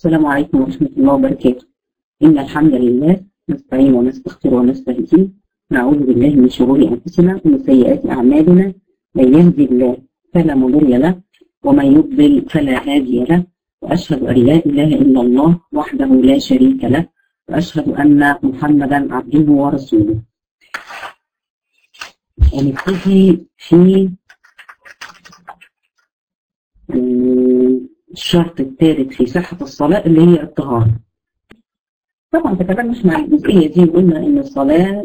السلام عليكم ورحمة الله وبركاته إن الحمد لله نستعين ونستغفر ونستهديه نعوذ بالله من شرور أنفسنا ومن سيئات أعمالنا من يهدي الله فلا مضل له ومن يضلل فلا هادي له وأشهد أن لا إله إلا الله وحده لا شريك له وأشهد أن محمدا عبده ورسوله ونبتدي في الشرط الثالث في صحة الصلاة اللي هي الطهارة طبعا تكلمنا مع الجزئية دي وقلنا إن الصلاة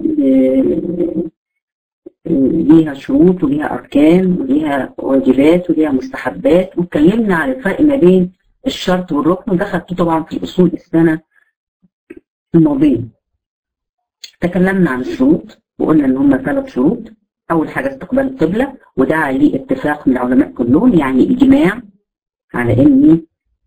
ليها شروط وليها أركان وليها واجبات وليها مستحبات واتكلمنا عن الفرق ما بين الشرط والركن وده خدته طبعا في أصول السنة الماضية تكلمنا عن الشروط وقلنا إن هم ثلاث شروط أول حاجة استقبال القبلة وده عليه اتفاق من العلماء كلهم يعني إجماع على إن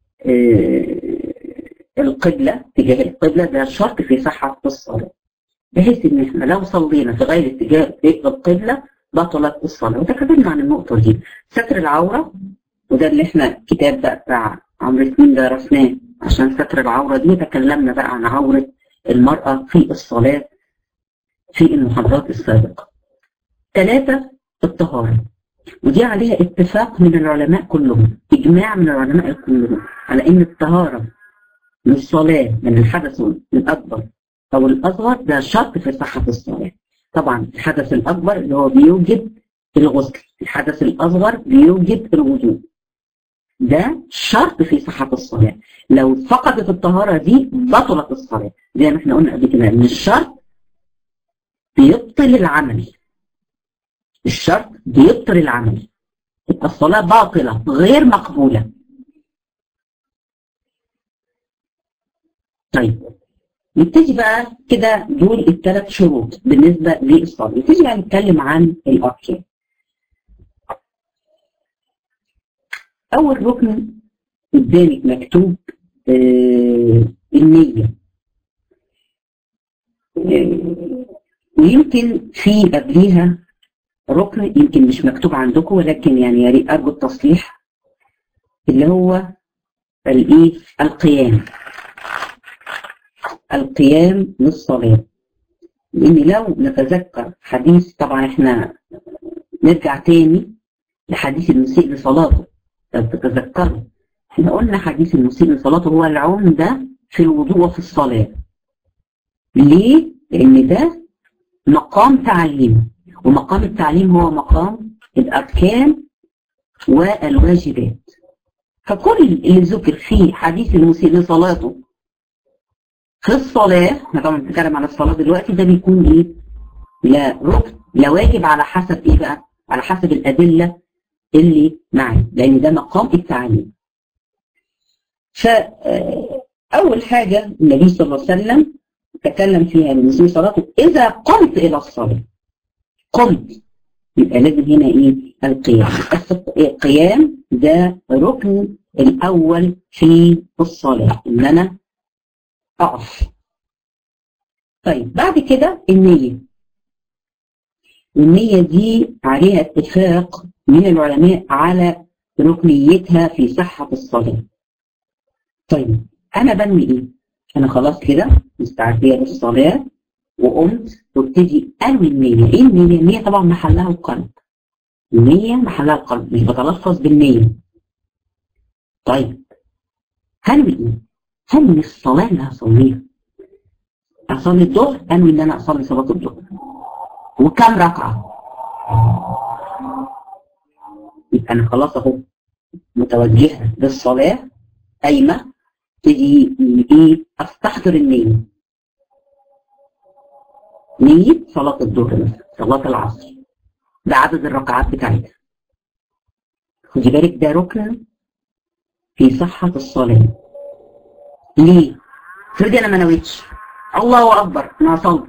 القبلة تجاه القبلة ده شرط في صحة الصلاة بحيث إن إحنا لو صلينا في غير اتجاه القبلة بطلت الصلاة وتكلمنا عن النقطة دي ستر العورة وده اللي إحنا كتاب بقى بتاع عمرو سنين درسناه عشان ستر العورة دي تكلمنا بقى عن عورة المرأة في الصلاة في المحاضرات السابقة ثلاثة الطهارة ودي عليها اتفاق من العلماء كلهم إجماع من العلماء كلهم على إن الطهارة للصلاة من الحدث الأكبر أو الأصغر ده شرط في صحة الصلاة طبعا الحدث الأكبر اللي هو بيوجب الغسل الحدث الأصغر بيوجب الوضوء ده شرط في صحة الصلاة لو فقدت الطهارة دي بطلت الصلاة زي ما احنا قلنا قبل كده ان الشرط بيبطل العمل الشرط بيبطل العمل يبقى الصلاة باطلة غير مقبولة طيب نبتدي بقى كده دول الثلاث شروط بالنسبة للصلاة نبتدي بقى نتكلم عن الأركان أول ركن قدامك مكتوب آه النية آه ويمكن في قبليها ركن يمكن مش مكتوب عندكم ولكن يعني يا ريت أرجو التصليح اللي هو الإيه القيام القيام للصلاة لأن لو نتذكر حديث طبعا احنا نرجع تاني لحديث المسيء لصلاته لو تتذكروا احنا قلنا حديث المسيء لصلاته هو العمدة في الوضوء وفي الصلاة ليه؟ لأن ده مقام تعليم ومقام التعليم هو مقام الأركان والواجبات فكل اللي ذكر في حديث المسيء لصلاته في الصلاة احنا طبعا بنتكلم على الصلاة دلوقتي ده بيكون ايه؟ لا ركن لا واجب على حسب ايه بقى؟ على حسب الأدلة اللي معي لأن ده مقام التعليم. فأول حاجة النبي صلى الله عليه وسلم تكلم فيها المسلم صلاته إذا قمت إلى الصلاة قمت يبقى لازم هنا إيه؟ القيام. القيام ده ركن الأول في الصلاة إن أنا أقف طيب بعد كده النية النية دي عليها اتفاق من العلماء على ركنيتها في صحة الصلاة طيب أنا بنوي إيه؟ أنا خلاص كده مستعدية للصلاة وقمت وابتدي أنوي النية إيه النية؟ النية طبعا محلها القلب النية محلها القلب مش بتلفظ بالنية طيب هنوي إيه؟ هنوي الصلاة اللي هصليها أصلي الظهر أنوي إن أنا أصلي صلاة الظهر وكم ركعة يبقى أنا خلاص أهو متوجهة للصلاة قايمة تجي إيه أستحضر النية نية صلاة الظهر مثلا صلاة العصر ده عدد الركعات بتاعتها خدي بالك ده ركن في صحة الصلاة ليه؟ افرضي انا ما نويتش الله اكبر انا هصلي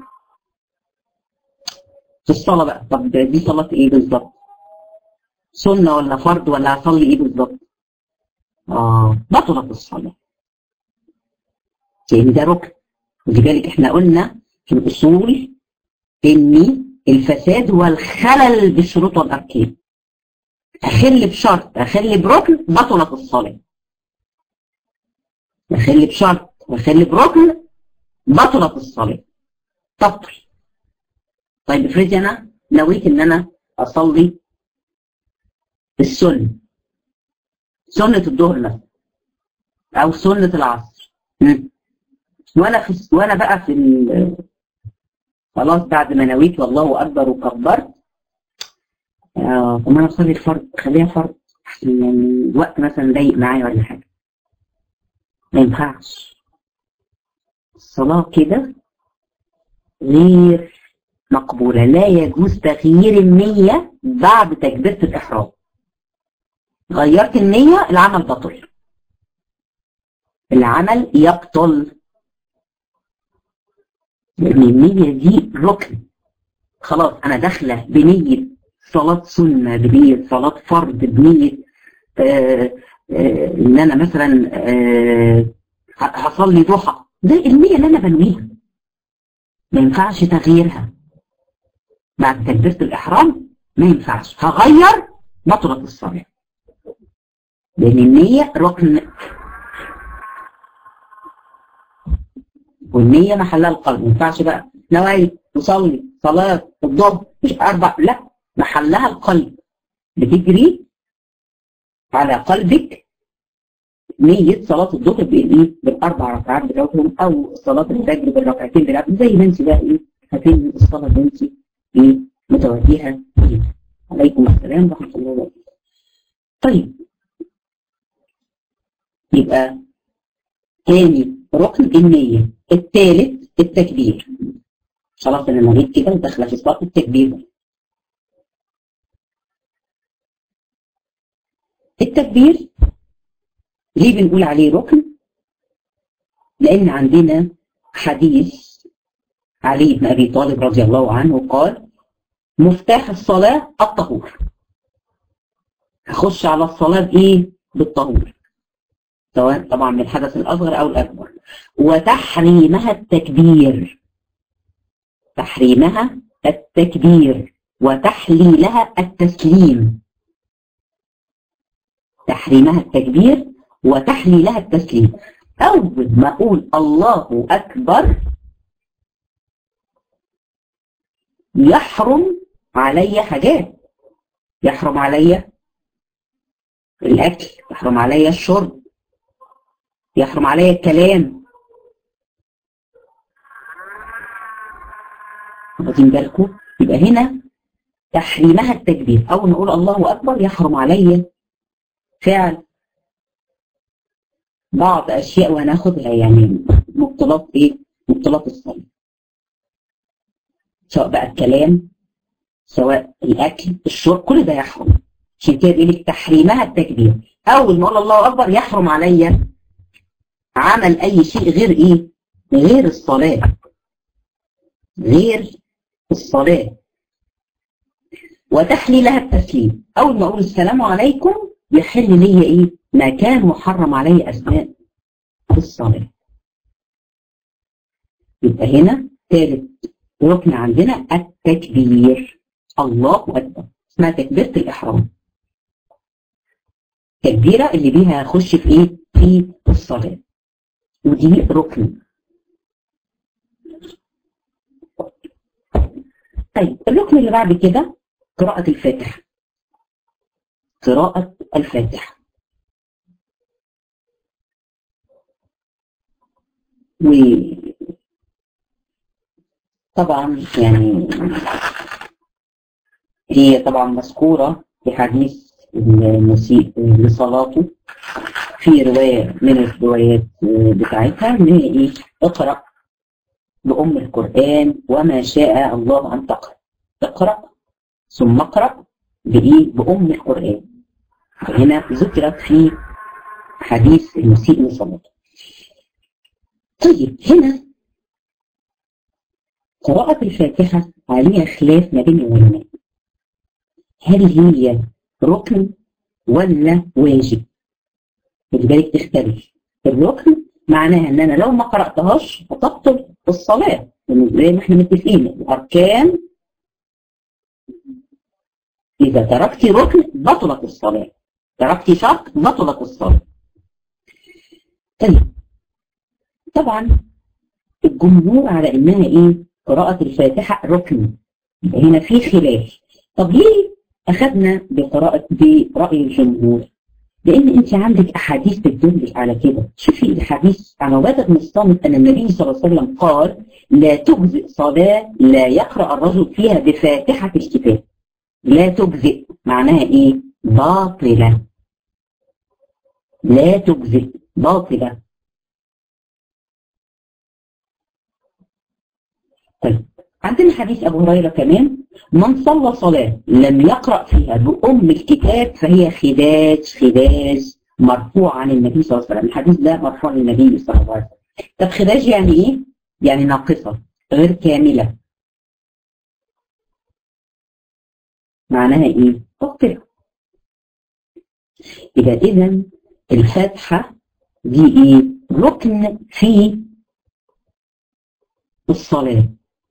في الصلاه بقى طب دي صلاه ايه بالظبط؟ سنه ولا فرض ولا هصلي ايه بالظبط؟ اه بطلت الصلاه لان ده ركن خدي بالك احنا قلنا في الاصول ان الفساد هو الخلل بالشروط والاركان اخل بشرط اخل بركن بطلت الصلاه واخلي بشرط واخلي بركن بطلت الصلاة تبطل طيب افرضي انا نويت ان انا اصلي السنة سنة الظهر مثلا او سنة العصر م. وانا في وانا بقى في ال... خلاص بعد ما نويت والله اكبر وكبرت آه طب انا اصلي الفرض خليها فرض يعني الوقت مثلا ضيق معايا ولا حاجه ما ينفعش الصلاه كده غير مقبوله لا يجوز تغيير النيه بعد تكبيره الاحرام غيرت النيه العمل بطل العمل يبطل لان النيه دي ركن خلاص انا داخله بنيه صلاة سنة بنية صلاة فرض بنية آه آه ان انا مثلا آه هصلي ضحى ده النية اللي انا بنويها ما ينفعش تغييرها بعد تكبيرة الاحرام ما ينفعش هغير بطلت الصلاة لان النية ركن والنية محلها القلب ما ينفعش بقى نوايا تصلي صلاة الظهر مش اربع لا محلها القلب بتجري على قلبك نية صلاة الظهر بالايه؟ بالاربع ركعات بتاعتهم او صلاة الفجر بالركعتين بتاعتهم زي ما انت بقى ايه هتنهي الصلاة اللي انت ايه متوجهة فيها. عليكم السلام ورحمة الله وبركاته. طيب يبقى تاني ركن النية الثالث التكبير خلاص انا نويت كده وداخله في صلاه التكبير التكبير ليه بنقول عليه ركن لان عندنا حديث علي بن ابي طالب رضي الله عنه قال مفتاح الصلاه الطهور هخش على الصلاه بايه بالطهور سواء طبعا من الحدث الاصغر او الاكبر وتحريمها التكبير تحريمها التكبير وتحليلها التسليم تحريمها التكبير وتحليلها التسليم أول ما أقول الله أكبر يحرم علي حاجات يحرم علي الأكل يحرم علي الشرب يحرم علي الكلام واخدين بالكم يبقى هنا تحريمها التكبير اول ما اقول الله اكبر يحرم علي فعل بعض اشياء وهناخدها يعني مبطلات ايه مبطلات الصلاه سواء بقى الكلام سواء الاكل الشرب كل ده يحرم عشان كده بيقول لك تحريمها التكبير اول ما اقول الله اكبر يحرم علي عمل اي شيء غير ايه غير الصلاه غير الصلاة وتحليلها التسليم أول ما أقول السلام عليكم يحل لي إيه ما كان محرم علي أثناء الصلاة يبقى هنا ثالث ركن عندنا التكبير الله أكبر اسمها تكبيرة الإحرام التكبيرة اللي بيها أخش في إيه في الصلاة ودي ركن طيب الركن اللي بعد كده قراءة الفاتحة قراءة الفاتحة و طبعا يعني هي طبعا مذكورة في حديث المسيء لصلاته في رواية من الروايات بتاعتها ان هي ايه اقرأ بأم القرآن وما شاء الله أن تقرأ اقرأ ثم اقرأ بإيه بأم القرآن هنا ذكرت في حديث المسيء لصلاته طيب هنا قراءة الفاتحة عليها خلاف ما بين العلماء هل هي ركن ولا واجب؟ خلي بالك تختلف الركن معناها ان انا لو ما قراتهاش هتبطل الصلاه زي ما احنا متفقين الاركان اذا تركتي ركن بطلت الصلاه تركتي شرط بطلت الصلاه طيب طبعا الجمهور على انها ايه قراءة الفاتحة ركن هنا في خلاف طب ليه اخذنا بقراءة برأي الجمهور لان انت عندك احاديث بتدل على كده شوفي الحديث عن عبادة بن الصامت ان النبي صلى الله عليه وسلم قال لا تجزئ صلاة لا يقرأ الرجل فيها بفاتحة الكتاب لا تجزئ معناها ايه باطلة لا تجزئ باطلة طيب عندنا حديث أبو هريرة كمان من صلى صلاة لم يقرأ فيها بأم الكتاب فهي خداج خداج مرفوع عن النبي صلى الله عليه وسلم الحديث ده مرفوع للنبي صلى الله عليه وسلم طب خداج يعني ايه؟ يعني ناقصة غير كاملة معناها ايه؟ تقطع يبقى اذا الفاتحة دي ايه؟ ركن في الصلاة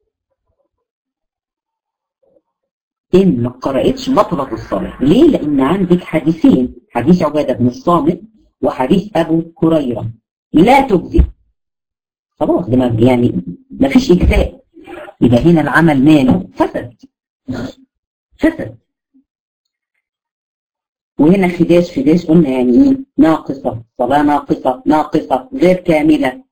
إن ما قرأتش بطلت الصلاة ليه؟ لأن عندك حديثين حديث عبادة بن الصامت وحديث أبو هريرة لا تجزي خلاص ده يعني ما فيش إجزاء يبقى هنا العمل ماله فسد فسد وهنا خداش خداش قلنا يعني ايه ناقصة صلاة ناقصة ناقصة غير كاملة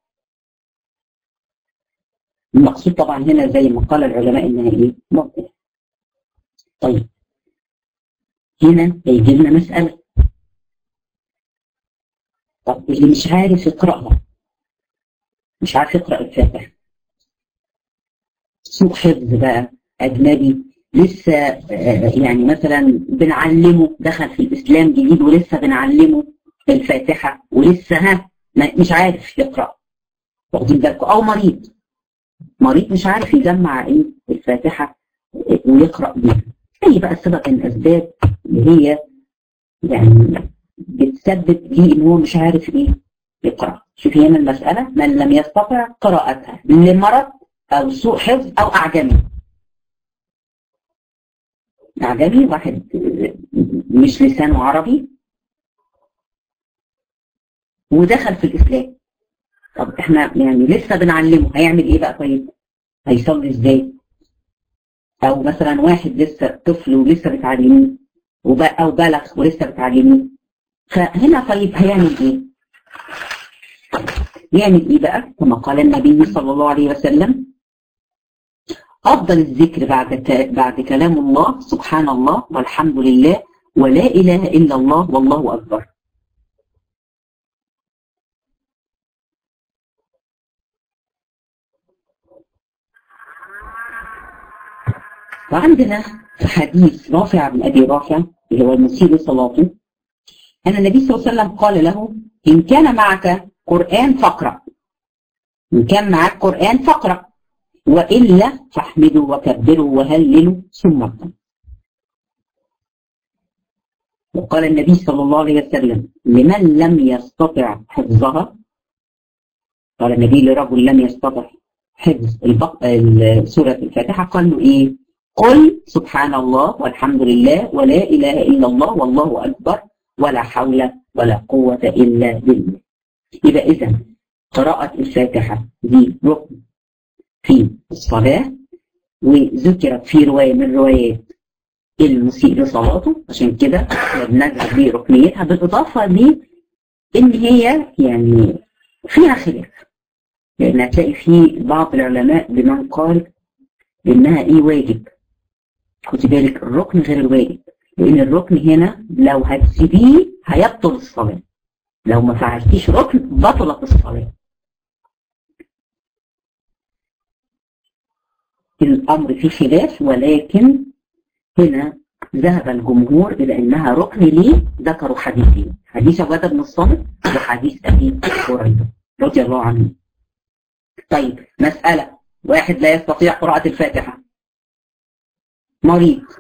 المقصود طبعا هنا زي ما قال العلماء انها ايه مبطلة طيب هنا هيجي لنا مسألة طب اللي مش عارف يقرأها مش عارف يقرأ الفاتحة سوء حفظ بقى أجنبي لسه يعني مثلا بنعلمه دخل في الإسلام جديد ولسه بنعلمه الفاتحة ولسه ها مش عارف يقرأ واخدين بالكم أو مريض مريض مش عارف يجمع ايه الفاتحة ويقرأ بيها اي بقى سبب من الاسباب اللي هي يعني بتسبب ليه ان هو مش عارف ايه يقرأ شوفي هنا المسألة من لم يستطع قراءتها لمرض او سوء حفظ او اعجمي اعجمي واحد مش لسانه عربي ودخل في الاسلام طب احنا يعني لسه بنعلمه هيعمل ايه بقى طيب هيصلي ازاي او مثلا واحد لسه طفل ولسه بتعلميه او بلغ ولسه بتعلميه فهنا طيب هيعمل ايه يعمل ايه بقى كما قال النبي صلى الله عليه وسلم افضل الذكر بعد بعد كلام الله سبحان الله والحمد لله ولا اله الا الله والله اكبر وعندنا في حديث رافع بن ابي رافع اللي هو المسيء صلاته ان النبي صلى الله عليه وسلم قال له ان كان معك قران فاقرا ان كان معك قران فاقرا والا فاحمدوا وكبروا وهللوا ثم ارقوا وقال النبي صلى الله عليه وسلم لمن لم يستطع حفظها قال النبي لرجل لم يستطع حفظ سورة الفاتحة قال له إيه قل سبحان الله والحمد لله ولا إله إلا الله والله أكبر ولا حول ولا قوة إلا بالله يبقى إذا قراءة الفاتحة دي ركن في الصلاة وذكرت في رواية من روايات المسيء لصلاته عشان كده بنجد بركنيتها بالإضافة ل إن هي يعني فيها خلاف لأن هتلاقي في بعض العلماء بمن قال إنها إيه واجب خدي بالك الركن غير الواجب لأن الركن هنا لو هتسيبيه هيبطل الصلاة لو ما فعلتيش ركن بطلت الصلاة الأمر فيه خلاف ولكن هنا ذهب الجمهور إلى أنها ركن ليه ذكروا حديثين حديث عبادة بن الصامت وحديث أبي هريرة رضي الله عنه طيب مسألة واحد لا يستطيع قراءة الفاتحة مريض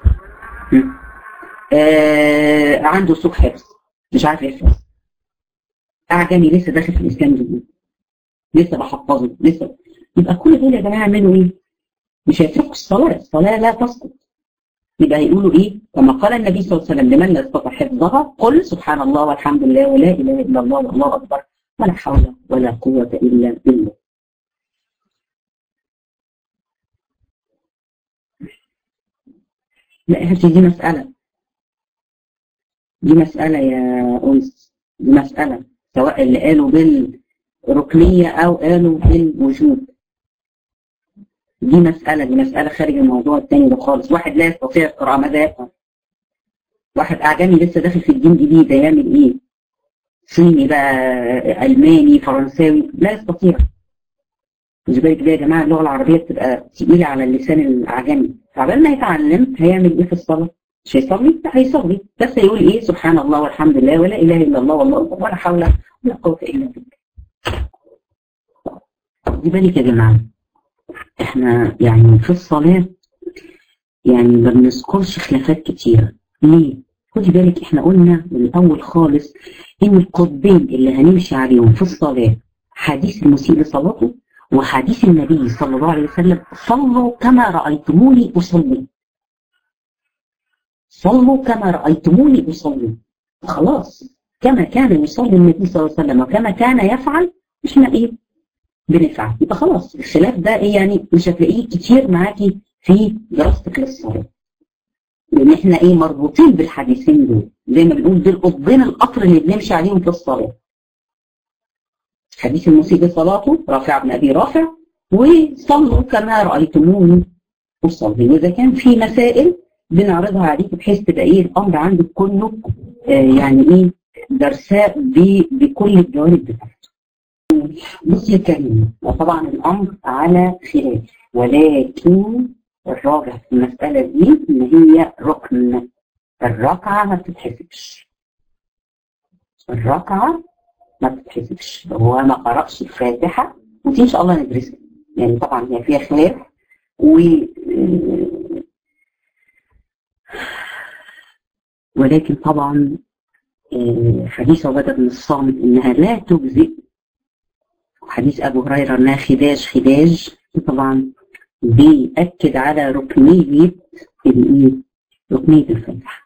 آه عنده سوء حفظ مش عارف يحفظ أعجمي لسه داخل في الإسلام جديد لسه بحفظه لسه يبقى كل دول يا جماعة يعملوا إيه؟ مش هيتركوا الصلاة الصلاة لا تسقط يبقى يقولوا إيه؟ كما قال النبي صلى الله عليه وسلم لمن لا يستطيع حفظها قل سبحان الله والحمد لله ولا إله إلا الله والله أكبر ولا حول ولا قوة إلا بالله لا هذه دي مسألة دي مسألة يا أنس دي مسألة سواء اللي قالوا بالركنية أو قالوا بالوجود دي مسألة دي مسألة خارج الموضوع التاني ده خالص واحد لا يستطيع القراءة ماذا يفعل؟ واحد أعجمي لسه داخل في الدين جديد يعمل إيه؟ صيني بقى ألماني فرنساوي لا يستطيع مش بالك بقى يا جماعة اللغة العربية بتبقى تقيلة على اللسان الأعجمي فعبال ما يتعلم هيعمل إيه في الصلاة؟ مش هيصلي؟ لا هيصلي بس هيقول إيه سبحان الله والحمد لله ولا إله إلا الله والله أكبر ولا حول ولا قوة إلا بالله دي بالك يا جماعة احنا يعني في الصلاة يعني ما بنذكرش خلافات كتيرة ليه؟ خدي بالك احنا قلنا من الأول خالص إن القطبين اللي هنمشي عليهم في الصلاة حديث المسيء لصلاته وحديث النبي صلى الله عليه وسلم صلوا كما رأيتموني أصلي صلوا كما رأيتموني أصلي خلاص كما كان يصلي النبي صلى الله عليه وسلم وكما كان يفعل احنا ايه بنفعل يبقى خلاص الخلاف ده ايه يعني مش هتلاقيه كتير معاكي في دراستك للصلاة لان احنا ايه مربوطين بالحديثين دول زي ما بنقول دول قطبين القطر اللي بنمشي عليهم في الصلاة حديث المسيء بصلاته رافع بن ابي رافع وصلوا كما رايتموني اصلي واذا كان في مسائل بنعرضها عليك بحيث تبقى ايه الامر عندك كله آه يعني ايه درساء بكل الجوانب بتاعته. بص يا كريم وطبعا الامر على خلاف ولكن الراجح في المساله دي ان هي ركن الركعه ما بتتحسبش. الركعه ما بتتحسبش هو ما قرأش الفاتحه ودي ان شاء الله ندرسها يعني طبعا هي فيها خلاف و ولكن طبعا حديث عبادة بن الصامت انها لا تجزئ حديث ابو هريره انها خداج خداج طبعا بيأكد على ركنية الايه؟ ركنية الفتح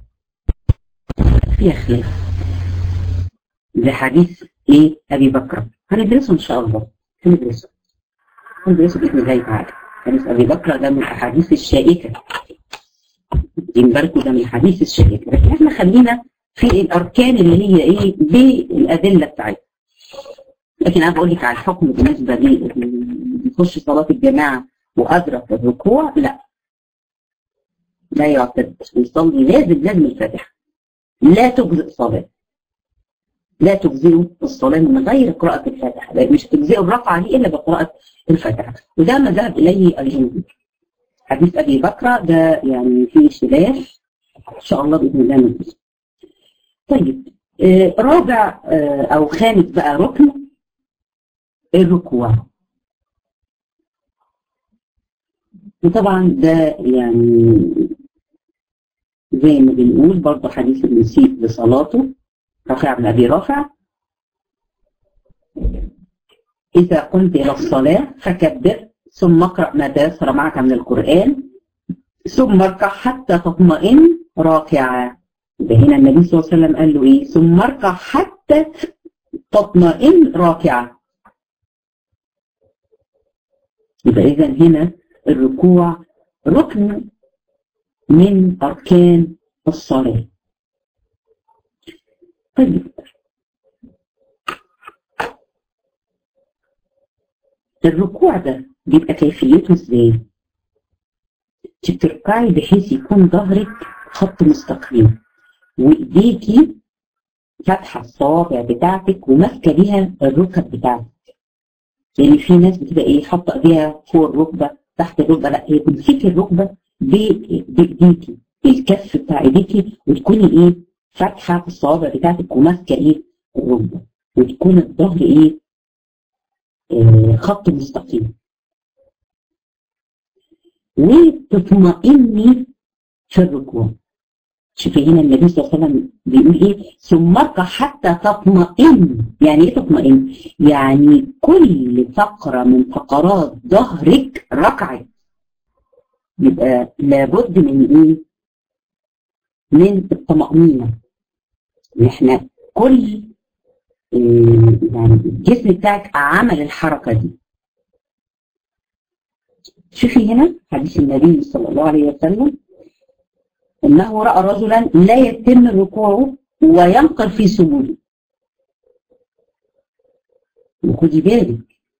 فيها خلاف ده حديث ايه ابي بكر هندرسه ان شاء الله هندرسه هندرسه باذن الله تعالى حديث ابي بكر ده من الاحاديث الشائكه دين بالكم ده من الحديث الشائكه لكن احنا خلينا في الاركان اللي هي ايه بالادله بتاعتها لكن انا بقول لك على الحكم بالنسبه لي يخش صلاه الجماعه وادرك الركوع لا لا يعتد يصلي لازم لازم الفاتحه لا تجزئ صلاه لا تجزئه الصلاه من غير قراءه الفاتحه مش تجزئه الركعه دي الا بقراءه الفاتحه وده ما ذهب اليه الجمهور حديث ابي بكر ده يعني فيه خلاف ان شاء الله باذن الله ندرسه طيب آه رابع آه او خامس بقى ركن الركوع وطبعا ده يعني زي ما بنقول برضه حديث المسيء بصلاته رافع بن ابي رافع اذا قمت الى الصلاه فكبر ثم اقرا ما تيسر معك من القران ثم اركع حتى تطمئن راكعا هنا النبي صلى الله عليه وسلم قال له ايه ثم اركع حتى تطمئن راكعا يبقى اذا هنا الركوع ركن من اركان الصلاه طيب الركوع ده بيبقى كيفيته ازاي؟ بتركعي بحيث يكون ظهرك خط مستقيم وايديكي فاتحه الصوابع بتاعتك وماسكه بيها الركب بتاعتك يعني في ناس بتبقى ايه حاطه ايديها فوق الركبه تحت الركبه لا هي تمسكي الركبه بايديكي الكف بتاع ايديكي وتكوني ايه فاتحه الصوابع بتاعتك وماسكه ايه الركبه وتكون الظهر ايه آه خط مستقيم وتطمئني في الركوع شوفي هنا النبي صلى الله عليه وسلم بيقول ايه ثم اركع حتى تطمئن يعني ايه تطمئن يعني كل فقره من فقرات ظهرك ركعت يبقى لابد من ايه من الطمأنينة ان احنا كل يعني الجسم بتاعك عمل الحركة دي شوفي هنا حديث النبي صلى الله عليه وسلم انه راى رجلا لا يتم ركوعه وينقر في سجوده وخدي بالك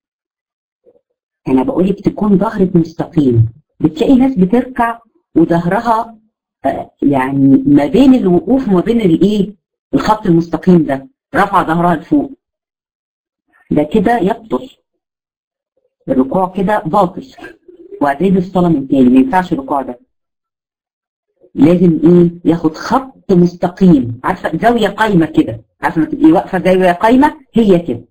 انا بقول لك تكون ظهرك مستقيم بتلاقي ناس بتركع وظهرها يعني ما بين الوقوف وما بين الايه الخط المستقيم ده رفع ظهرها لفوق ده كده يبطل الركوع كده باطل وهتعيد الصلاه من تاني ما ينفعش الركوع ده لازم ايه ياخد خط مستقيم عارفه زاويه قايمه كده عارفه لما تبقي واقفه زاويه قايمه هي كده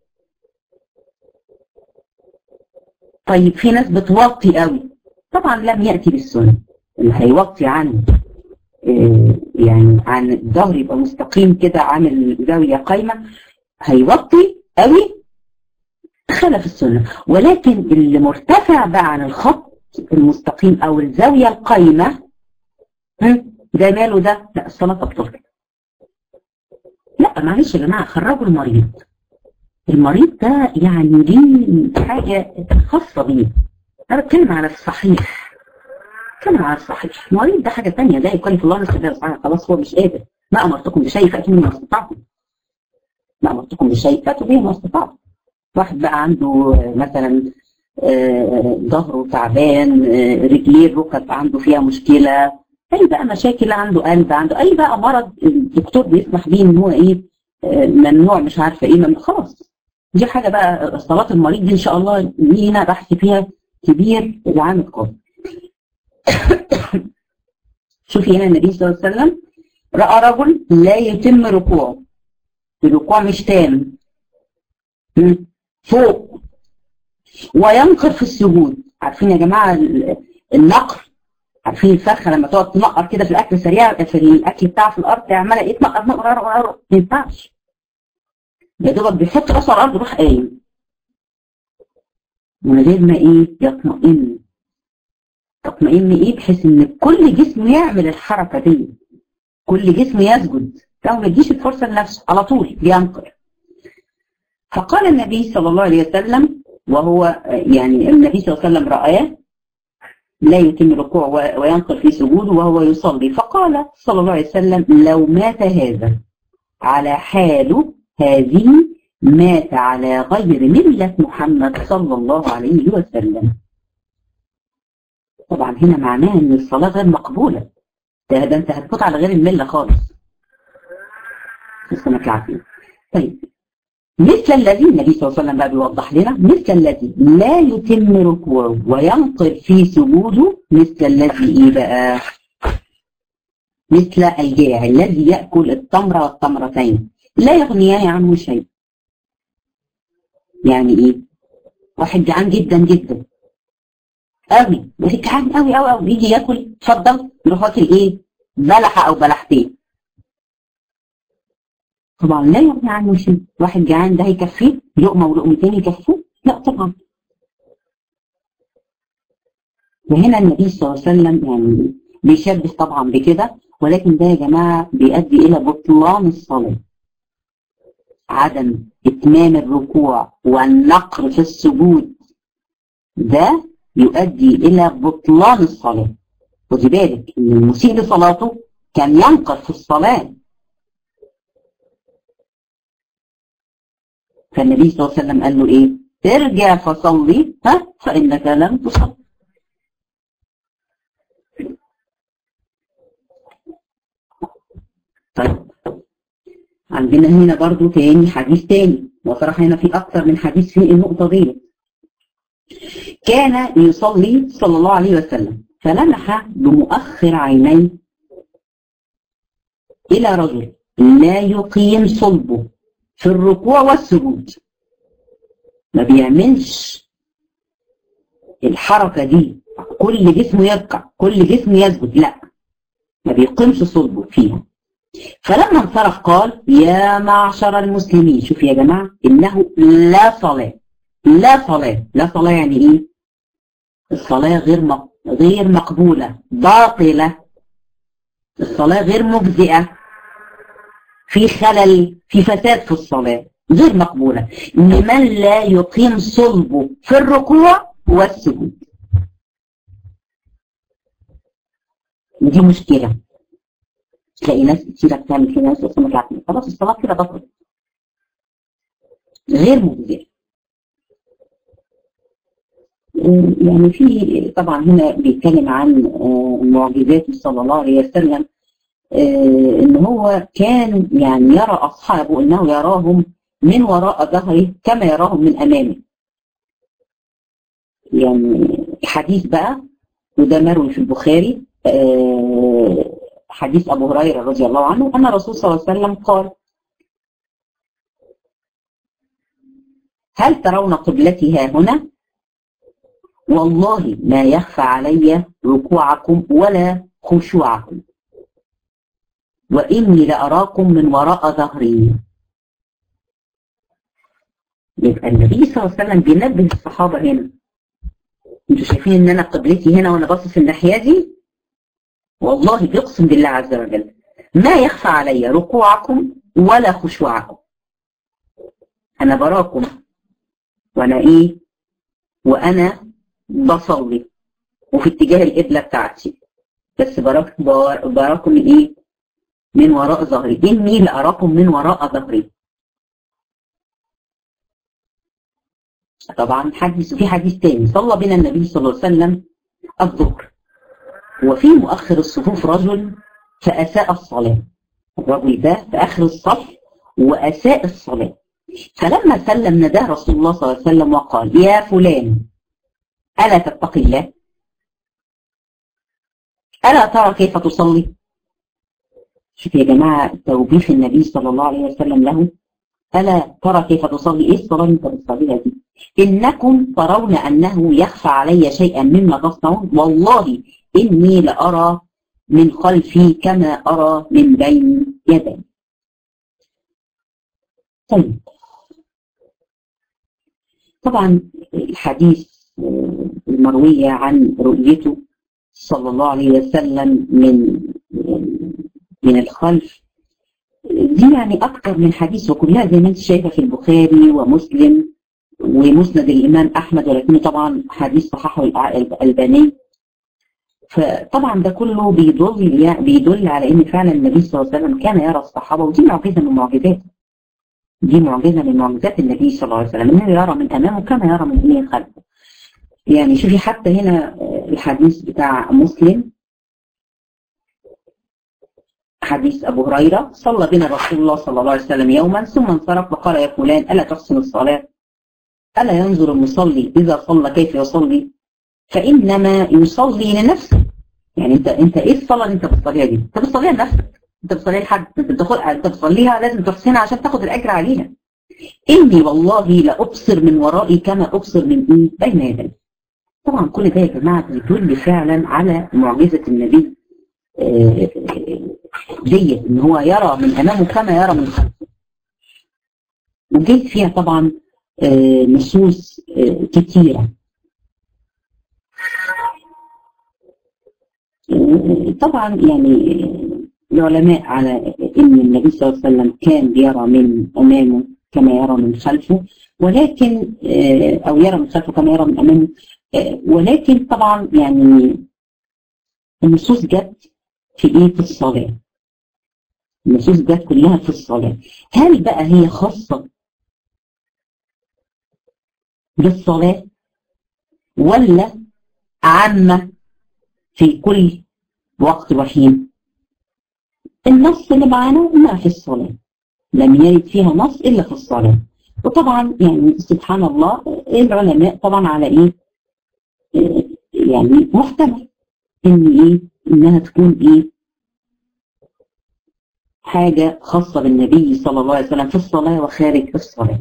طيب في ناس بتوطي قوي طبعا لم ياتي بالسنه اللي هيوطي عن إيه يعني عن الظهر يبقى مستقيم كده عامل زاويه قايمه هيوطي قوي خلف السنه ولكن اللي مرتفع بقى عن الخط المستقيم او الزاويه القايمه ده ماله ده لا الصلاه تبطل كده لا معلش يا جماعه خرجوا المريض المريض ده يعني ليه حاجه خاصه بيه انا بتكلم على الصحيح بتكلم على الصحيح المريض ده حاجه ثانيه لا يكلف الله نفسا الا وسعها خلاص هو مش قادر ما امرتكم بشيء فاتوا ما استطعتم ما امرتكم بشيء فاتوا به ما استطعتم واحد بقى عنده مثلا ظهره تعبان رجليه الركب عنده فيها مشكله اي بقى مشاكل عنده قلب عنده اي بقى مرض الدكتور بيسمح بيه ان هو ايه ممنوع مش عارفه ايه ممنوع خلاص دي حاجه بقى صلاه المريض دي ان شاء الله لينا بحث فيها كبير العام القادم شوفي هنا النبي صلى الله عليه وسلم راى رجل لا يتم ركوعه الركوع مش تام فوق وينقر في السجود عارفين يا جماعه النقر عارفين الفرخه لما تقعد تنقر كده في الاكل سريع في الاكل بتاعها في الارض عماله ايه تنقر نقر ما ينفعش يا دوبك بيحط راسه على الارض يروح قايم من غير ما ايه يطمئن تطمئن ايه بحيث ان كل جسم يعمل الحركه دي كل جسم يسجد لو ما يديش الفرصه لنفسه على طول بينقر فقال النبي صلى الله عليه وسلم وهو يعني النبي صلى الله عليه وسلم رآه لا يتم الركوع وينقل في سجوده وهو يصلي فقال صلى الله عليه وسلم لو مات هذا على حاله هذه مات على غير ملة محمد صلى الله عليه وسلم طبعا هنا معناه ان الصلاة غير مقبولة ده, ده انت هتموت على غير الملة خالص نسألك العافية طيب مثل الذي النبي صلى الله عليه وسلم بقى بيوضح لنا مثل الذي لا يتم ركوعه وينقر في سجوده مثل الذي ايه بقى مثل الجائع الذي يأكل التمر والتمرتين لا يغنيان عنه شيء يعني ايه واحد جعان جدا جدا قوي واحد جعان قوي قوي قوي يجي ياكل اتفضل يروح واكل ايه بلحه او بلحتين طبعا لا يغني عنه شيء واحد جعان ده هيكفيه لقمه ولقمتين يكفوه لا طبعا وهنا النبي صلى الله عليه وسلم يعني بيشبه طبعا بكده ولكن ده يا جماعه بيؤدي الى بطلان الصلاه عدم اتمام الركوع والنقر في السجود ده يؤدي الى بطلان الصلاه خدي بالك ان المسيء لصلاته كان ينقر في الصلاه فالنبي صلى الله عليه وسلم قال له ايه ارجع فصلي ها فانك لم تصلي طيب عندنا هنا برضو تاني حديث تاني وصراحة هنا في أكتر من حديث في النقطة دي كان يصلي صلى الله عليه وسلم فلمح بمؤخر عينيه إلى رجل لا يقيم صلبه في الركوع والسجود ما بيعملش الحركة دي كل جسمه يركع كل جسمه يسجد لا ما بيقيمش صلبه فيها فلما انصرف قال يا معشر المسلمين شوف يا جماعة إنه لا صلاة لا صلاة لا صلاة يعني إيه الصلاة غير مق... غير مقبولة باطلة الصلاة غير مجزئة في خلل في فساد في الصلاة غير مقبولة لمن لا يقيم صلبه في الركوع والسجود ودي مشكلة تلاقي ناس كتيرة بتعمل كده ناس اصلا مش خلاص الصلاة كده بطلت غير مجزئة يعني في طبعا هنا بيتكلم عن معجزات صلى الله عليه وسلم ان هو كان يعني يرى اصحابه انه يراهم من وراء ظهره كما يراهم من امامه يعني حديث بقى وده مروي في البخاري حديث ابو هريره رضي الله عنه ان الرسول صلى الله عليه وسلم قال هل ترون قبلتي ها هنا والله ما يخفى علي ركوعكم ولا خشوعكم وإني لأراكم من وراء ظهري يبقى النبي صلى الله عليه وسلم بينبه الصحابة هنا انتوا شايفين ان انا قبلتي هنا وانا باصص الناحية دي والله بيقسم بالله عز وجل ما يخفى علي ركوعكم ولا خشوعكم انا براكم وانا ايه وانا بصلي وفي اتجاه القبلة بتاعتي بس براك براكم ايه من وراء ظهري اني لاراكم من وراء ظهري طبعا حديث في حديث تاني صلى بنا النبي صلى الله عليه وسلم الظهر وفي مؤخر الصفوف رجل فأساء الصلاة الرجل ده في آخر الصف وأساء الصلاة فلما سلم نداه رسول الله صلى الله عليه وسلم وقال يا فلان ألا تتقي الله ألا ترى كيف تصلي شوف يا جماعة توبيخ النبي صلى الله عليه وسلم له ألا ترى كيف تصلي إيه الصلاة اللي أنت بتصليها دي إنكم ترون أنه يخفى علي شيئا مما تصنعون والله إني لأرى من خلفي كما أرى من بين يدي طيب طبعا الحديث المروية عن رؤيته صلى الله عليه وسلم من من الخلف دي يعني أكثر من حديث وكلها زي ما أنت شايفة في البخاري ومسلم ومسند الإمام أحمد ولكنه طبعا حديث صححه الألباني فطبعا ده كله بيدل يعني بيدل على ان فعلا النبي صلى الله عليه وسلم كان يرى الصحابه ودي معجزه من معجزاته. دي معجزه من معجزات النبي صلى الله عليه وسلم انه يرى من امامه كما يرى من ايه خلفه. يعني شوفي حتى هنا الحديث بتاع مسلم حديث ابو هريره صلى بنا رسول الله صلى الله عليه وسلم يوما ثم انصرف وقال يا فلان الا تحسن الصلاه؟ الا ينظر المصلي اذا صلى كيف يصلي؟ فانما يصلي لنفسه يعني انت انت ايه الصلاه اللي انت بتصليها دي؟ انت بتصليها لنفسك انت بتصليها لحد انت بتاخد انت بتصليها لازم تحسنها عشان تاخد الاجر عليها. اني والله لابصر من ورائي كما ابصر من ايه؟ بين يدي. طبعا كل ده يا جماعه بيدل فعلا على معجزه النبي ديت ان هو يرى من امامه كما يرى من خلفه. وجيت فيها طبعا نصوص كتيره طبعا يعني العلماء على ان النبي صلى الله عليه وسلم كان يرى من امامه كما يرى من خلفه ولكن او يرى من خلفه كما يرى من امامه ولكن طبعا يعني النصوص جت في ايه في الصلاه النصوص جت كلها في الصلاه هل بقى هي خاصه بالصلاه ولا عامه في كل وقت وحين النص اللي معانا ما في الصلاة لم يرد فيها نص إلا في الصلاة وطبعا يعني سبحان الله العلماء طبعا على إيه يعني محتمل إن إيه إنها تكون إيه حاجة خاصة بالنبي صلى الله عليه وسلم في الصلاة وخارج الصلاة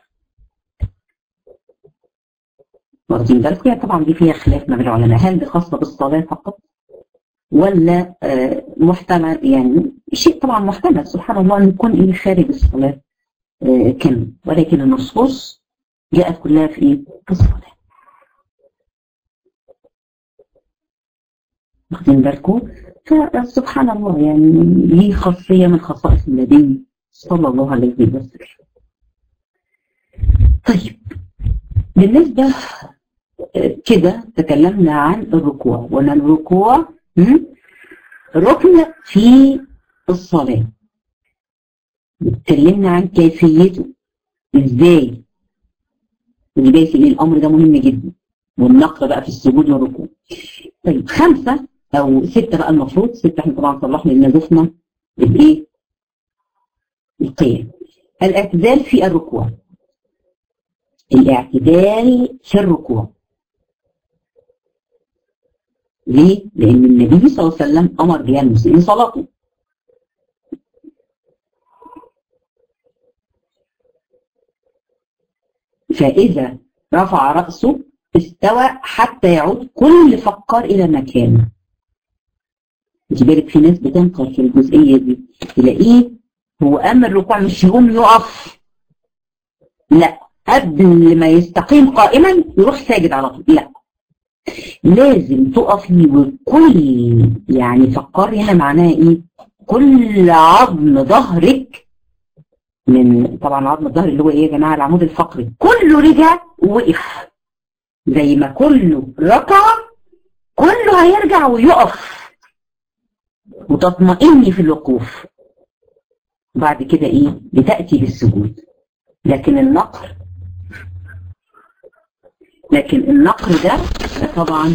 واخدين بالكم يعني طبعا دي فيها خلاف ما بين العلماء هل دي خاصه بالصلاه فقط ولا آه محتمل يعني شيء طبعا محتمل سبحان الله ان يكون ايه خارج الصلاه آه كم ولكن النصوص جاءت كلها في ايه في الصلاه واخدين بالكم فسبحان الله يعني دي خاصيه من خصائص النبي صلى الله عليه وسلم طيب بالنسبة كده تكلمنا عن الركوع وأن الركوع ركن في الصلاة اتكلمنا عن كيفيته ازاي ودي بالك ان الامر ده مهم جدا والنقل بقى في السجود والركوع طيب خمسة او ستة بقى المفروض ستة احنا طبعا صلحنا لان ضفنا الايه القيام الاعتدال في الركوع الاعتدال في الركوع ليه؟ لأن النبي صلى الله عليه وسلم أمر بها المسلمين صلاته فإذا رفع رأسه استوى حتى يعود كل فقار إلى مكانه خدي بالك في ناس بتنقر في الجزئية دي تلاقيه هو أما الركوع مش يقوم يقف لا قبل ما يستقيم قائما يروح ساجد على طول لا لازم تقفي وكل يعني فكري هنا معناها ايه كل عظم ظهرك من طبعا عظم الظهر اللي هو ايه يا جماعه العمود الفقري كله رجع ووقف زي ما كله ركع كله هيرجع ويقف وتطمئني في الوقوف بعد كده ايه بتاتي بالسجود لكن النقر لكن النقر ده, ده طبعا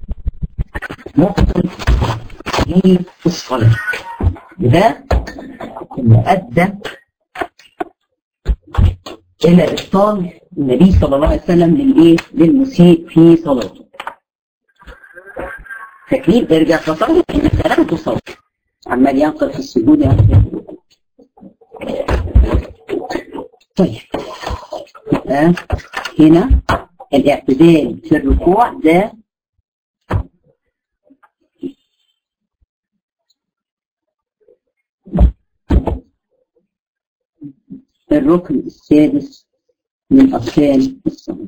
مبطل في الصلاة ده مؤدى إلى إبطال النبي صلى الله عليه وسلم للإيه؟ للمسيء في صلاته. فاكرين ارجع فصلي إن الكلام تصلي. عمال ينقل في السجود ينقل في الركوع. طيب يبقى هنا الاعتدال في الركوع ده الركن السادس من أركان الصلاة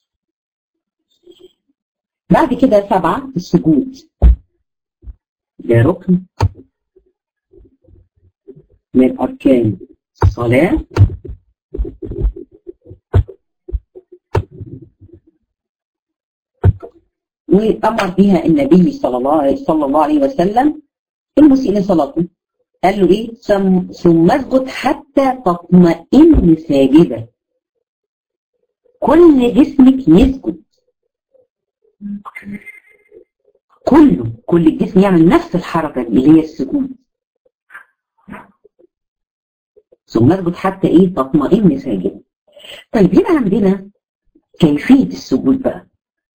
بعد كده سبعة السجود ده ركن من أركان الصلاة وأمر بها النبي صلى الله عليه صلى الله عليه وسلم المسيء لصلاته قال له ايه ثم اسجد حتى تطمئن ساجدا كل جسمك يسجد كله كل الجسم يعمل نفس الحركة اللي هي السجود ثم اسجد حتى ايه تطمئن ساجدا طيب هنا عندنا كيفية السجود بقى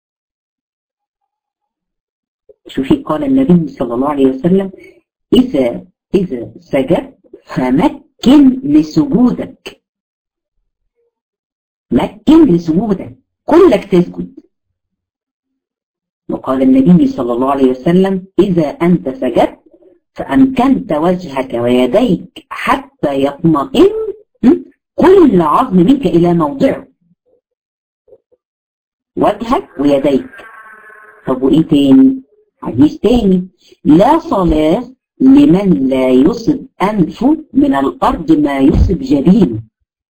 شوفي قال النبي صلى الله عليه وسلم إذا إذا سجدت فمكن لسجودك مكن لسجودك كلك تسجد وقال النبي صلى الله عليه وسلم إذا أنت سجدت فأمكنت وجهك ويديك حتى يطمئن كل عظم منك إلى موضعه وجهك ويديك طب وإيه تاني حديث تاني لا صلاة لمن لا يصب أنفه من الأرض ما يصب جبينه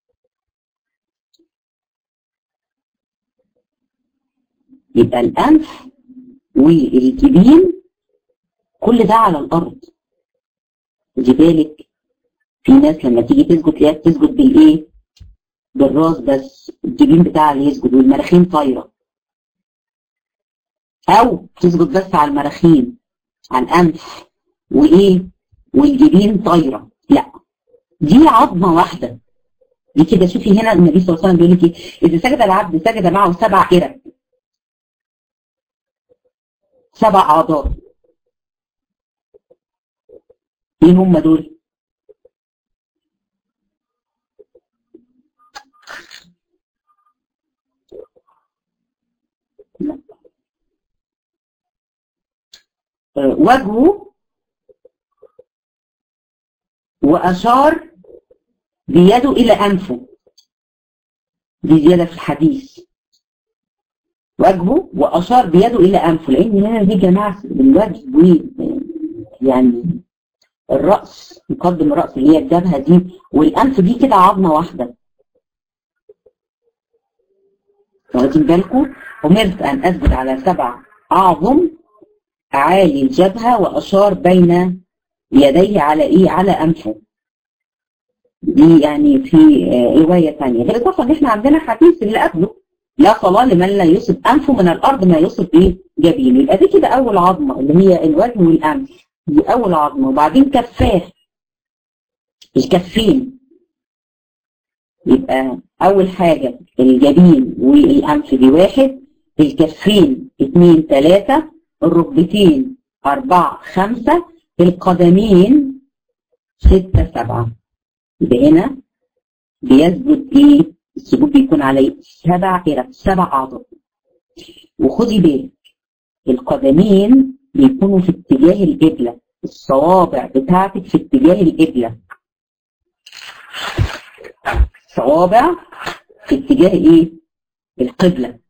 يبقى الأنف والجبين كل ده على الأرض خدي بالك في ناس لما تيجي تسجد تلاقيها بتسجد بالإيه؟ بالراس بس الجبين بتاعها اللي يسجد والمراخين طايرة أو تسجد بس على المراخين على الأنف وإيه والجبين طايرة لا دي عظمة واحدة دي كده شوفي هنا النبي صلى الله عليه وسلم بيقول لك إيه إذا سجد العبد سجد معه سبع قرب سبع أعضاء إيه هم دول؟ وجهه وأشار بيده إلى أنفه دي زيادة في الحديث وجهه وأشار بيده إلى أنفه لأن هنا دي جماعة الوجه يعني الرأس مقدم الرأس اللي هي الجبهة دي والأنف دي كده عظمة واحدة واخدين بالكم أمرت أن أسجد على سبع أعظم عالي الجبهة وأشار بين يديه على إيه على أنفه دي يعني في رواية ثانية بالإضافة إن إحنا عندنا حديث اللي قبله لا صلاة لمن لا يصب أنفه من الأرض ما يصب إيه جبينه يبقى دي كده أول عظمة اللي هي الوجه والأنف دي أول عظمة وبعدين كفاه الكفين يبقى أول حاجة الجبين والأنف دي واحد الكفين اتنين تلاتة الركبتين أربعة خمسة القدمين ستة سبعة يبقى هنا بيثبت ايه السجود بيكون عليه سبع كده سبع اعضاء وخدي بالك القدمين بيكونوا في اتجاه القبلة الصوابع بتاعتك في اتجاه القبلة صوابع في اتجاه ايه القبلة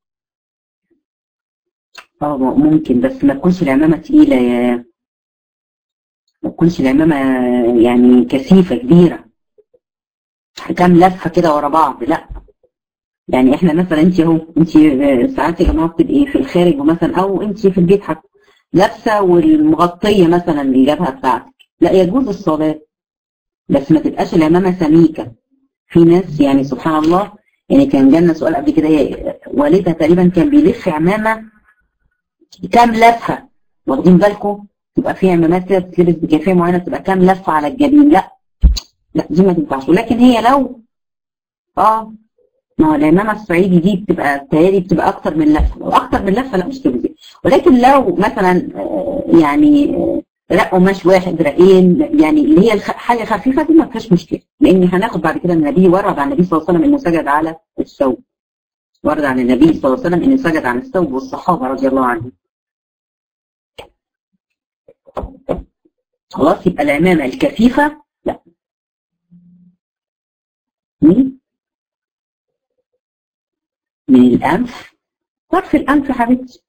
اه ممكن بس ما تكونش العمامة تقيلة يا ما تكونش العمامة يعني كثيفة كبيرة كام لفة كده ورا بعض لا يعني احنا مثلا انت اهو انت ساعات يا جماعه بتبقي في الخارج ومثلا او انت في البيت حتى لابسه والمغطيه مثلا الجبهه بتاعتك لا يجوز الصلاه بس ما تبقاش العمامه سميكه في ناس يعني سبحان الله يعني كان جالنا سؤال قبل كده هي والدها تقريبا كان بيلف عمامه كام لفه واخدين بالكم تبقى في عمامات كده بتتلبس بكيفيه معينه تبقى كام لفه على الجبين لا لا دي ما تنفعش ولكن هي لو اه ما هو العمامه الصعيدي دي بتبقى التهيألي بتبقى اكتر من لفه لو اكتر من لفه لا مش تجزي ولكن لو مثلا يعني رق قماش واحد رقين يعني اللي هي حاجه خفيفه دي ما فيهاش مشكله لان هناخد بعد كده النبي ورد عن النبي صلى الله عليه وسلم انه سجد على الثوب ورد عن النبي صلى الله عليه وسلم انه سجد على الثوب والصحابه رضي الله عنهم خلاص يبقى العمامه الكثيفه لا مين من الأنف طرف الأنف يا حبيبتي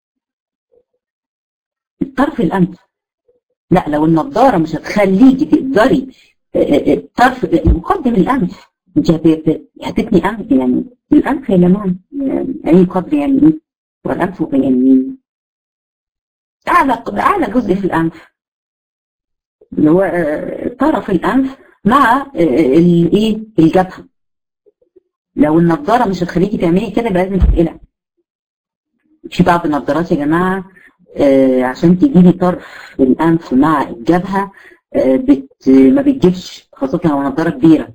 طرف الأنف لا لو النضارة مش هتخليكي تقدري طرف مقدم الأنف انت هتتني أنف يعني الأنف يا جماعة أي قدر يعني إيه والأنف يعني أعلى أعلى جزء في الأنف اللي هو طرف الأنف مع الإيه الجبهة لو النضاره مش هتخليكي تعملي كده يبقى لازم تتقلع في بعض النضارات يا جماعه آه عشان تجيبي طرف الانف مع الجبهه آه بت ما بتجيبش خاصه لو نضاره كبيره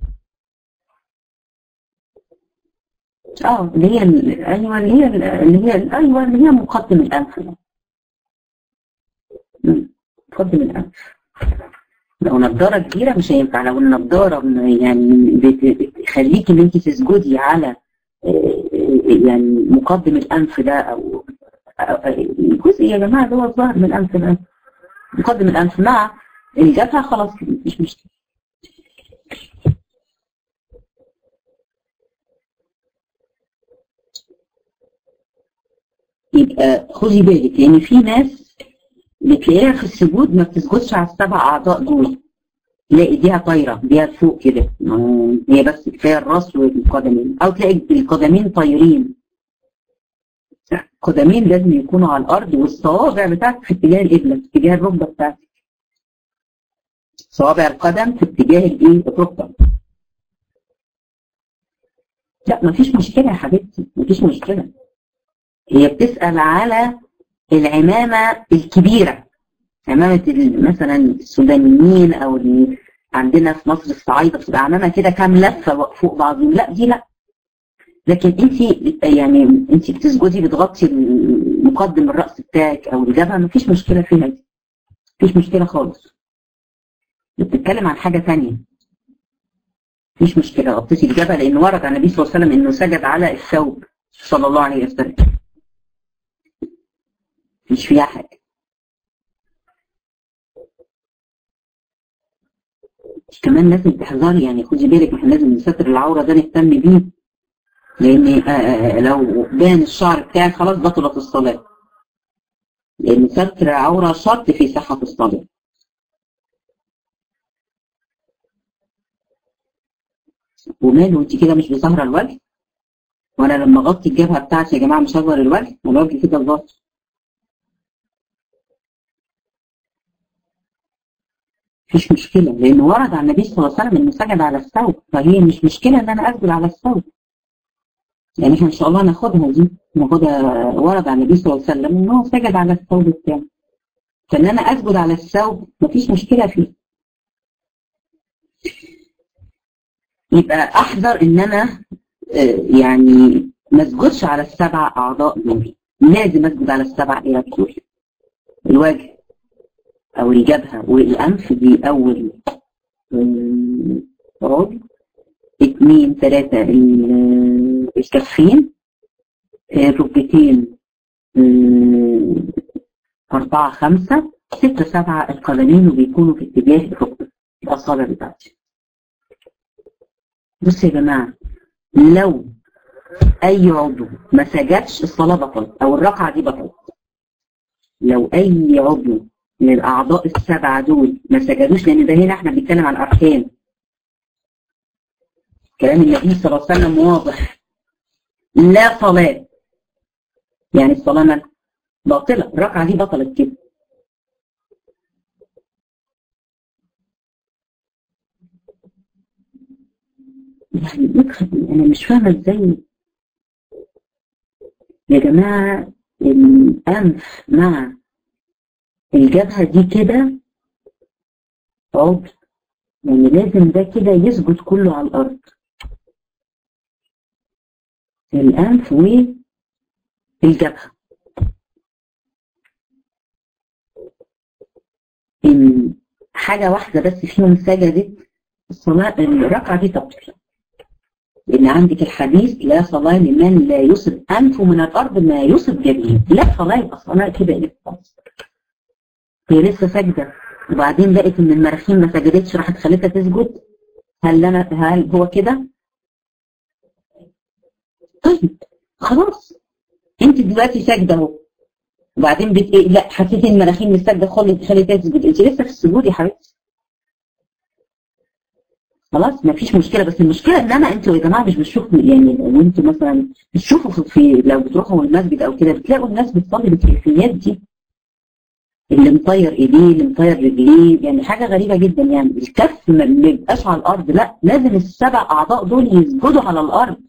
اه اللي هي ايوه اللي هي اللي هي ايوه اللي هي مقدم الانف مقدم الانف لو نضارة كبيرة مش هينفع لو النضارة يعني بتخليكي ان انت تسجدي على يعني مقدم الانف ده او الجزء يا جماعة اللي هو الظاهر من الانف ده مقدم الانف مع الجبهة خلاص مش مشكلة يبقى خدي بالك لان في ناس بتلاقيها في السجود ما بتسجدش على السبع اعضاء دول تلاقي ايديها طايره ايديها لفوق كده هي بس كفايه الراس والقدمين او تلاقي القدمين طايرين القدمين لازم يكونوا على الارض والصوابع بتاعتك في اتجاه القبله في اتجاه الركبه بتاعتك صوابع القدم في اتجاه الايه الركبه لا مفيش مشكله يا حبيبتي مفيش مشكله هي بتسال على العمامة الكبيرة عمامة مثلا السودانيين أو اللي عندنا في مصر الصعايدة بتبقى عمامة كده كام لفة فوق بعضهم لا دي لا لكن انت يعني انت بتسجدي بتغطي مقدم الرأس بتاعك أو الجبهة مفيش مشكلة فيها دي مفيش مشكلة خالص بتتكلم عن حاجة ثانية مفيش مشكلة غطيتي الجبهة لأن ورد عن النبي صلى الله عليه وسلم إنه سجد على الثوب صلى الله عليه وسلم مش فيها حاجة كمان لازم تحذري يعني خدي بالك احنا لازم نستر العورة ده نهتم بيه لان لو بان الشعر بتاعك خلاص بطلت الصلاة لان ستر العورة شرط في صحة الصلاة وماله انت كده مش بظهر الوجه وانا لما اغطي الجبهه بتاعتي يا جماعه مش هظهر الوجه الوجه كده ظاهر مفيش مشكله لان ورد عن النبي صلى الله عليه وسلم انه سجد على الثوب فهي مش مشكله ان انا اسجد على الثوب يعني احنا ان شاء الله ناخدها دي ناخدها ورد عن النبي صلى الله عليه وسلم ان هو سجد على الثوب بتاعه فان انا اسجد على الثوب مفيش مشكله فيه يبقى احذر ان انا يعني ما اسجدش على السبع اعضاء دول لازم اسجد على السبع ايه دول الوجه او الجبهه والانف دي اول عضو اثنين ثلاثة الكفين الركبتين أربعة خمسة ستة سبعة القدمين وبيكونوا في اتجاه الركبة الأصابع بتاعتي بصوا يا جماعة لو أي عضو ما سجدش الصلاة بطلت أو الركعة دي بطلت لو أي عضو من الأعضاء السبعة دول ما سجدوش لأن ده هنا احنا بنتكلم عن أركان كلام النبي صلى الله عليه وسلم واضح لا صلاة يعني الصلاة باطلة الركعة دي بطلت كده يعني انا مش فاهمه ازاي يا جماعه الانف مع الجبهه دي كده عضو يعني لازم ده كده يسجد كله على الارض الانف والجبهه ان حاجه واحده بس فيهم سجدت الصلاه الركعه دي تبطل لأن عندك الحديث لا صلاة لمن لا يصب أنفه من الأرض ما يصب جبينه لا صلاة يبقى صلاة كده إيه هي لسه ساجدة وبعدين لقيت إن المراخين ما سجدتش راحت خليتها تسجد هل أنا هل هو كده؟ طيب خلاص أنت دلوقتي ساجدة أهو وبعدين بت إيه لا حسيت إن المراخين مش ساجدة خلي خليتها تسجد أنت لسه في السجود يا حبيبتي خلاص ما فيش مشكله بس المشكله ان انا انتوا يا جماعه مش بتشوفوا يعني لو انتوا مثلا بتشوفوا في لو بتروحوا المسجد او كده بتلاقوا الناس بتصلي بالكيفيات دي اللي مطير ايديه اللي مطير رجليه يعني حاجه غريبه جدا يعني الكف ما بيبقاش على الارض لا لازم السبع اعضاء دول يسجدوا على الارض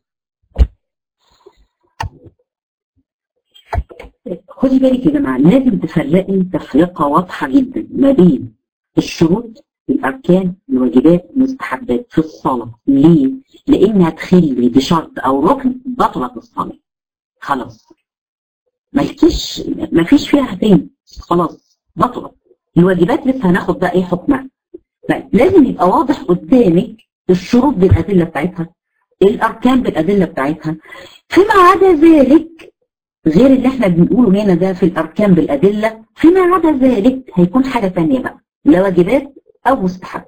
خدي بالك يا جماعه لازم تفرقي تفرقه واضحه جدا ما بين الشروط الأركان الواجبات المستحبات في الصلاة ليه؟ لأنها تخلي بشرط أو ركن بطلت الصلاة خلاص مالكيش مفيش فيها هدين خلاص بطلت الواجبات لسه هناخد بقى ايه حكمها لازم يبقى واضح قدامك الشروط بالأدلة بتاعتها الأركان بالأدلة بتاعتها فيما عدا ذلك غير اللي احنا بنقوله هنا ده في الأركان بالأدلة فيما عدا ذلك هيكون حاجة تانية بقى لا واجبات او مستحب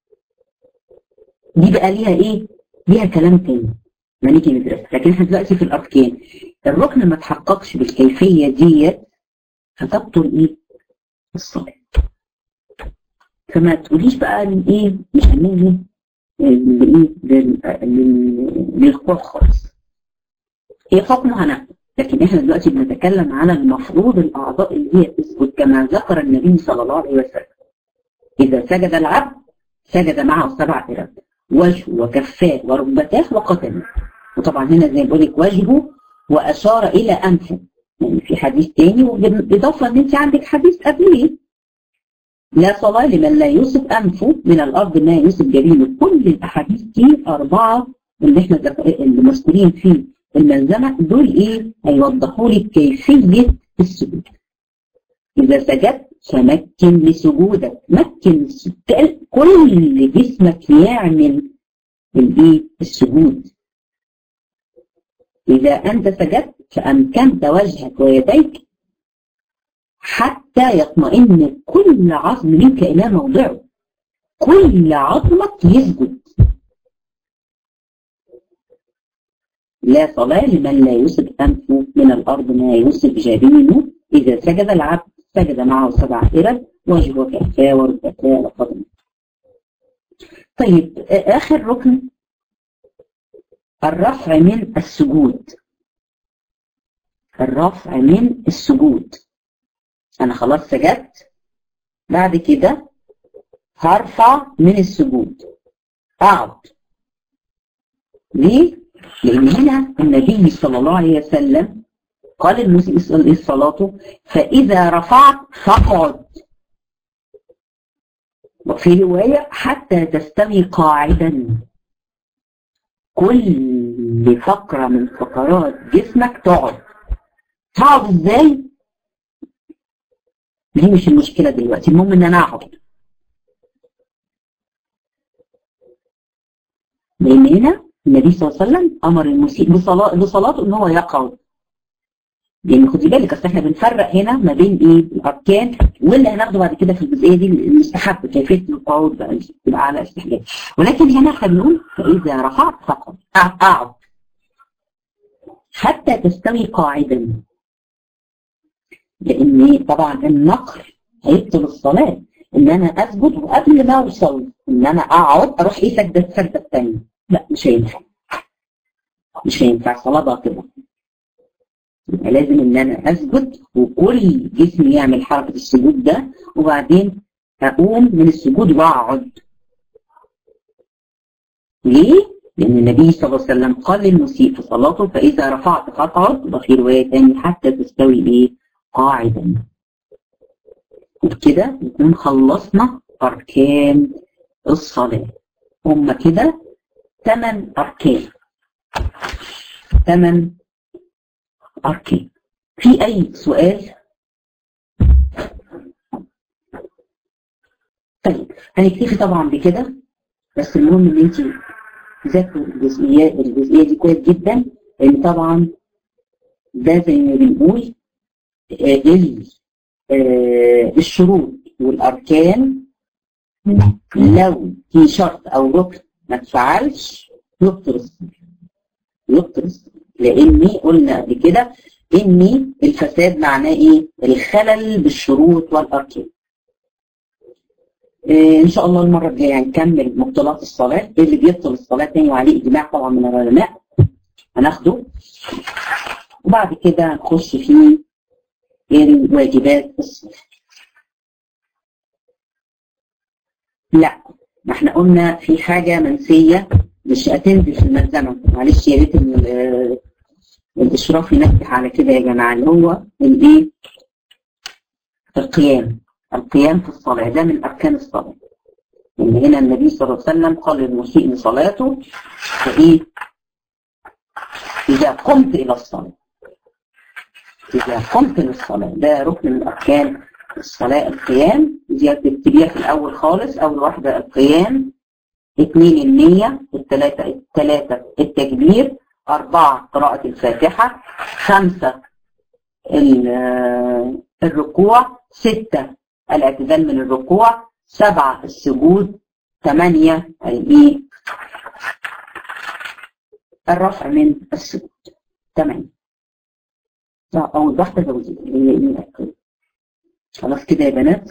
دي بقى ليها ايه ليها كلام تاني ما نيجي ندرس لكن احنا دلوقتي في الاركان الركن ما تحققش بالكيفيه ديت فتبطل ايه الصلاه فما تقوليش بقى الايه مش هنيجي لايه للخوف خالص هي حكمه هناخد لكن احنا دلوقتي بنتكلم على المفروض الاعضاء اللي هي تثبت كما ذكر النبي صلى الله عليه وسلم إذا سجد العبد سجد معه سبع إرب وجهه وكفاه وركبتاه وقدمه وطبعا هنا زي ما بقول لك وجهه وأشار إلى أنفه يعني في حديث تاني وبالإضافة إن أنت عندك حديث قبليه لا صلاة لمن لا يوصف أنفه من الأرض ما يوصف جبينه كل الأحاديث دي أربعة اللي احنا اللي مذكورين في الملزمة دول إيه هيوضحوا لك كيفية السجود إذا سجدت فمكن لسجودك مكن كل جسمك يعمل الايه السجود إذا أنت سجدت فأمكنت وجهك ويديك حتى يطمئن كل عظم منك إلى موضعه كل عظمك يسجد لا صلاة لمن لا يوسف أنفه من الأرض ما يوسف جبينه إذا سجد العبد سجد معه سبع إرب وجه وكفاه وركبتاه وقدمه طيب آخر ركن الرفع من السجود الرفع من السجود انا خلاص سجدت بعد كده هرفع من السجود اقعد ليه لان هنا النبي صلى الله عليه وسلم قال المسيء صلاته فاذا رفعت فاقعد وفي روايه حتى تستوي قاعدا كل فقره من فقرات جسمك تقعد هقعد ازاي دي مش المشكله دلوقتي المهم ان انا اقعد لان هنا النبي صلى الله عليه وسلم امر المسيء بصلاه بصلاته ان هو يقعد لان خدي بالك اصل احنا بنفرق هنا ما بين ايه الاركان واللي هناخده بعد كده في الجزئيه دي المستحب كيفيه القعود بقى تبقى على استحباب ولكن هنا احنا بنقول فاذا رفعت فقط اقعد حتى تستوي قاعدا لان طبعا النقر هيبطل الصلاه ان انا اسجد وقبل ما اوصل ان انا اقعد اروح ايه سجده السجده الثانيه لا مش هينفع مش هينفع صلاه باطله يبقى لازم ان انا اسجد وكل جسمي يعمل حركه السجود ده وبعدين اقوم من السجود واقعد ليه؟ لأن النبي صلى الله عليه وسلم قال للمسيء في صلاته فإذا رفعت فاقعد وفي رواية تاني حتى تستوي إيه؟ قاعدا وبكده نكون خلصنا أركان الصلاة هم كده ثمان أركان ثمان أركان في أي سؤال؟ طيب هنكتفي طبعا بكده بس المهم ان انت ذاكروا الجزئيات الجزئيه دي كويس جدا لان طبعا ده زي ما بنقول الشروط والاركان لو في شرط او ركن ما اتفعلش يبطل الصلاه يبطل الصلاه لاني قلنا قبل كده ان الفساد معناه ايه؟ الخلل بالشروط والاركان ان شاء الله المره الجايه هنكمل مبطلات الصلاه اللي بيبطل الصلاه تاني وعليه اجماع طبعا من العلماء هناخده وبعد كده هنخش في الواجبات الصلاه لا ما احنا قلنا في حاجه منسيه مش هتنزل في الملزمه معلش يا ريت الاشراف ينبه على كده يا جماعه اللي هو الايه القيام القيام في الصلاة ده من أركان الصلاة إن هنا النبي صلى الله عليه وسلم قال للمسيء لصلاته فإيه إذا قمت إلى الصلاة إذا قمت للصلاة ده ركن من أركان الصلاة القيام دي بتبتديها في الأول خالص أول واحدة القيام اثنين النية الثلاثة الثلاثة التكبير أربعة قراءة الفاتحة خمسة الركوع ستة الاعتدال من الركوع سبعة السجود ثمانية الايه الرفع من السجود ثمانية أو واحدة زوجية اللي هي خلاص كده يا بنات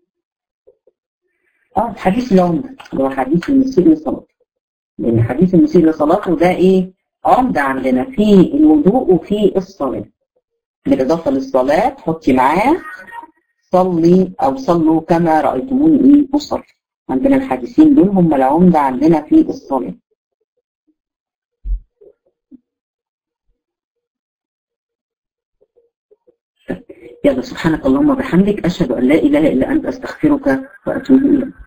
اه حديث العمدة اللي هو حديث المسيء لصلاته لأن حديث المسيء لصلاته ده إيه عمدة عندنا في الوضوء وفي الصلاة بالإضافة للصلاة حطي معاه صلي أو صلوا كما رأيتموني أصلي عندنا الحديثين دول هم العمدة عندنا في الصلاة يلا سبحانك اللهم وبحمدك أشهد أن لا إله إلا أنت أستغفرك وأتوب إليك